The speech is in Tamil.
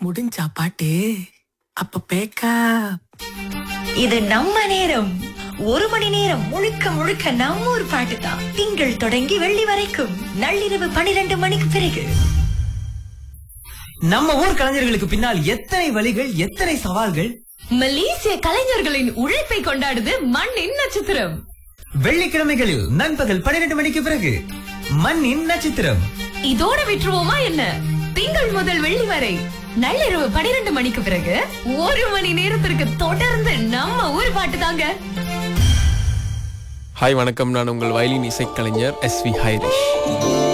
முடிஞ்சா பாட்டு அப்ப பேக்கப் இது நம்ம நேரம் ஒரு மணி நேரம் முழுக்க முழுக்க நம்ம ஊர் பாட்டு தான் திங்கள் தொடங்கி வெள்ளி வரைக்கும் நள்ளிரவு பனிரெண்டு மணிக்கு பிறகு நம்ம ஊர் கலைஞர்களுக்கு பின்னால் எத்தனை வழிகள் எத்தனை சவால்கள் மலேசிய கலைஞர்களின் உழைப்பை கொண்டாடுது மண்ணின் நட்சத்திரம் வெள்ளிக்கிழமைகளில் நண்பகல் பன்னிரண்டு மணிக்கு பிறகு மண்ணின் நட்சத்திரம் இதோட விட்டுருவோமா என்ன திங்கள் முதல் வெள்ளி வரை நள்ளிரவு பனிரெண்டு மணிக்கு பிறகு ஒரு மணி நேரத்திற்கு தொடர்ந்து நம்ம ஊர் பாட்டு தாங்க ஹாய் வணக்கம் நான் உங்கள் வயலின் இசைக்கலைஞர் எஸ் வி ஹைரிஷ்